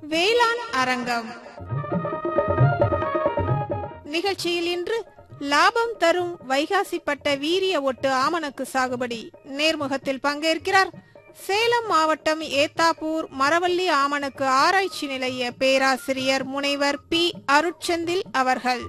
வேளாண் அரங்கம் நிகழ்ச்சியில் இன்று லாபம் தரும் வைகாசி பட்ட வீரிய ஒட்டு ஆமணக்கு சாகுபடி நேர்முகத்தில் பங்கேற்கிறார் சேலம் மாவட்டம் ஏத்தாப்பூர் மரவள்ளி ஆமணக்கு ஆராய்ச்சி நிலைய பேராசிரியர் முனைவர் பி அருட்செந்தில் அவர்கள்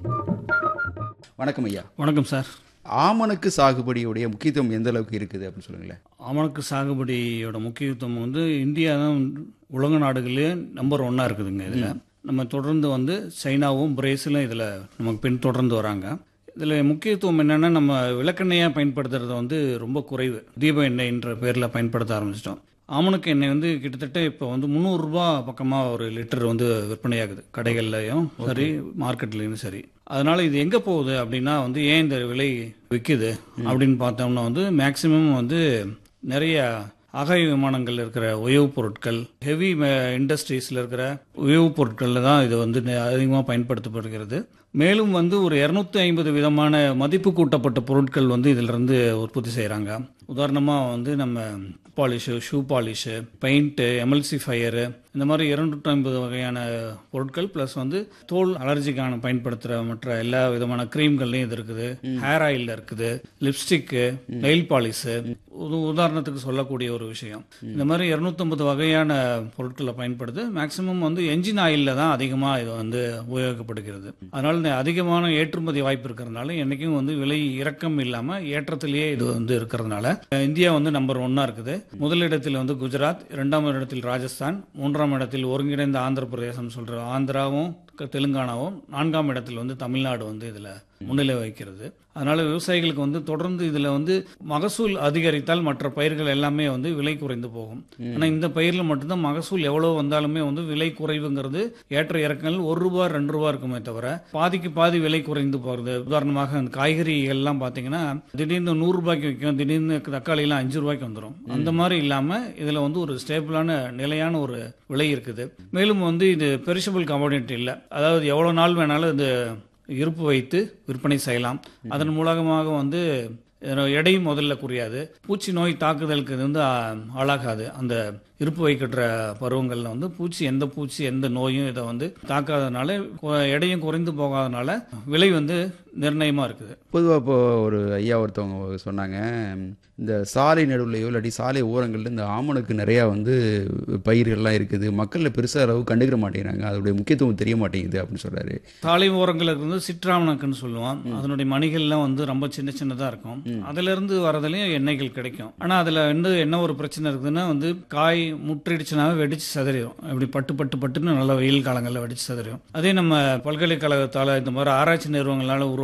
வணக்கம் ஐயா வணக்கம் சார் ஆமணக்கு சாகுபடியுடைய முக்கியத்துவம் எந்த அளவுக்கு இருக்குது அப்படின்னு சொல்லுங்களேன் ஆமணக்கு சாகுபடியோட முக்கியத்துவம் வந்து இந்தியா தான் உலக நாடுகளிலே நம்பர் ஒன்னாக இருக்குதுங்க இதில் நம்ம தொடர்ந்து வந்து சைனாவும் பிரேசிலும் இதில் நமக்கு பின் தொடர்ந்து வராங்க இதில் முக்கியத்துவம் என்னென்னா நம்ம விளக்கெண்ணெயாக பயன்படுத்துறது வந்து ரொம்ப குறைவு தீப எண்ணெய்ன்ற பேரில் பயன்படுத்த ஆரம்பிச்சிட்டோம் ஆமணக்கு எண்ணெய் வந்து கிட்டத்தட்ட இப்போ வந்து முந்நூறுரூபா பக்கமாக ஒரு லிட்டர் வந்து விற்பனையாகுது கடைகள்லையும் சரி மார்க்கெட்லேயும் சரி அதனால இது எங்கே போகுது அப்படின்னா வந்து ஏன் இந்த விலை விற்குது அப்படின்னு பார்த்தோம்னா வந்து மேக்சிமம் வந்து நிறைய அகை விமானங்கள் இருக்கிற உயவுப் பொருட்கள் ஹெவி இண்டஸ்ட்ரீஸில் இருக்கிற உயவுப் பொருட்களில் தான் இது வந்து அதிகமாக பயன்படுத்தப்படுகிறது மேலும் வந்து ஒரு இரநூத்தி ஐம்பது விதமான மதிப்பு கூட்டப்பட்ட பொருட்கள் வந்து இதிலிருந்து உற்பத்தி செய்கிறாங்க உதாரணமாக வந்து நம்ம polish shoe polish paint emulsifier இந்த மாதிரி இருநூற்றி ஐம்பது வகையான பொருட்கள் ப்ளஸ் வந்து தோல் அலர்ஜிக்கான பயன்படுத்துகிற மற்ற எல்லா விதமான க்ரீம்கள்லையும் இது இருக்குது ஹேர் ஆயில் இருக்குது லிப்ஸ்டிக்கு நெயில் பாலிஷு உதாரணத்துக்கு சொல்லக்கூடிய ஒரு விஷயம் இந்த மாதிரி இருநூத்தம்பது வகையான பொருட்களை பயன்படுது மேக்சிமம் வந்து என்ஜின் ஆயிலில் தான் அதிகமாக இது வந்து உபயோகிக்கப்படுகிறது அதனால இந்த அதிகமான ஏற்றுமதி வாய்ப்பு இருக்கிறதுனால என்றைக்கும் வந்து விலை இறக்கம் இல்லாமல் ஏற்றத்திலேயே இது வந்து இருக்கிறதுனால இந்தியா வந்து நம்பர் ஒன்னா இருக்குது முதலிடத்தில் வந்து குஜராத் இரண்டாம் இடத்தில் ராஜஸ்தான் மூன்றாம் இடத்தில் ஒருங்கிணைந்த ஆந்திர பிரதேசம் சொல்ற ஆந்திராவும் தெலுங்கானாவும் நான்காம் இடத்தில் வந்து தமிழ்நாடு வந்து இதில் முன்னிலை வைக்கிறது அதனால விவசாயிகளுக்கு வந்து தொடர்ந்து இதில் வந்து மகசூல் அதிகரித்தால் மற்ற பயிர்கள் எல்லாமே வந்து விலை குறைந்து போகும் ஆனால் இந்த பயிரில் மட்டும்தான் மகசூல் எவ்வளோ வந்தாலுமே வந்து விலை குறைவுங்கிறது ஏற்ற இறக்கங்கள் ஒரு ரூபா ரெண்டு ரூபா இருக்குமே தவிர பாதிக்கு பாதி விலை குறைந்து போகிறது உதாரணமாக அந்த காய்கறிகள்லாம் பார்த்தீங்கன்னா திடீர்னு நூறு ரூபாய்க்கு விற்கும் திடீர்னு தக்காளிலாம் அஞ்சு ரூபாய்க்கு வந்துடும் அந்த மாதிரி இல்லாமல் இதில் வந்து ஒரு ஸ்டேபிளான நிலையான ஒரு விலை இருக்குது மேலும் வந்து இது பெரிஷபிள் கமோடிட்டி இல்லை அதாவது எவ்வளோ நாள் வேணாலும் இது இருப்பு வைத்து விற்பனை செய்யலாம் அதன் மூலமாக வந்து எடையும் முதல்ல குறையாது பூச்சி நோய் தாக்குதலுக்கு இது வந்து ஆளாகாது அந்த இருப்பு வைக்கின்ற பருவங்களில் வந்து பூச்சி எந்த பூச்சி எந்த நோயும் இதை வந்து தாக்காதனால எடையும் குறைந்து போகாதனால விலை வந்து நிர்ணயமாக இருக்குது பொதுவாக இப்போ ஒரு ஐயா ஒருத்தவங்க சொன்னாங்க இந்த சாலை நடுவுலையோ இல்லாட்டி சாலை ஓரங்களில் இந்த ஆமணக்கு நிறையா வந்து பயிர்கள்லாம் இருக்குது மக்களில் பெருசாக அளவு கண்டுக்கிற மாட்டேங்கிறாங்க அதோடைய முக்கியத்துவம் தெரிய மாட்டேங்குது அப்படின்னு சொல்கிறாரு சாலை ஓரங்களுக்கு வந்து சிற்றாமணக்குன்னு சொல்லுவோம் அதனுடைய மணிகள்லாம் வந்து ரொம்ப சின்ன சின்னதாக இருக்கும் அதிலிருந்து வரதுலையும் எண்ணெய்கள் கிடைக்கும் ஆனால் அதில் வந்து என்ன ஒரு பிரச்சனை இருக்குதுன்னா வந்து காய் முற்றிடுச்சுனாவே வெடிச்சு சதறிடும் இப்படி பட்டு பட்டு பட்டுன்னு நல்ல வெயில் காலங்களில் வெடிச்சு சதறிடும் அதே நம்ம பல்கலைக்கழகத்தால் இந்த மாதிரி ஆராய்ச்சி நிறுவனங்களால் உருவா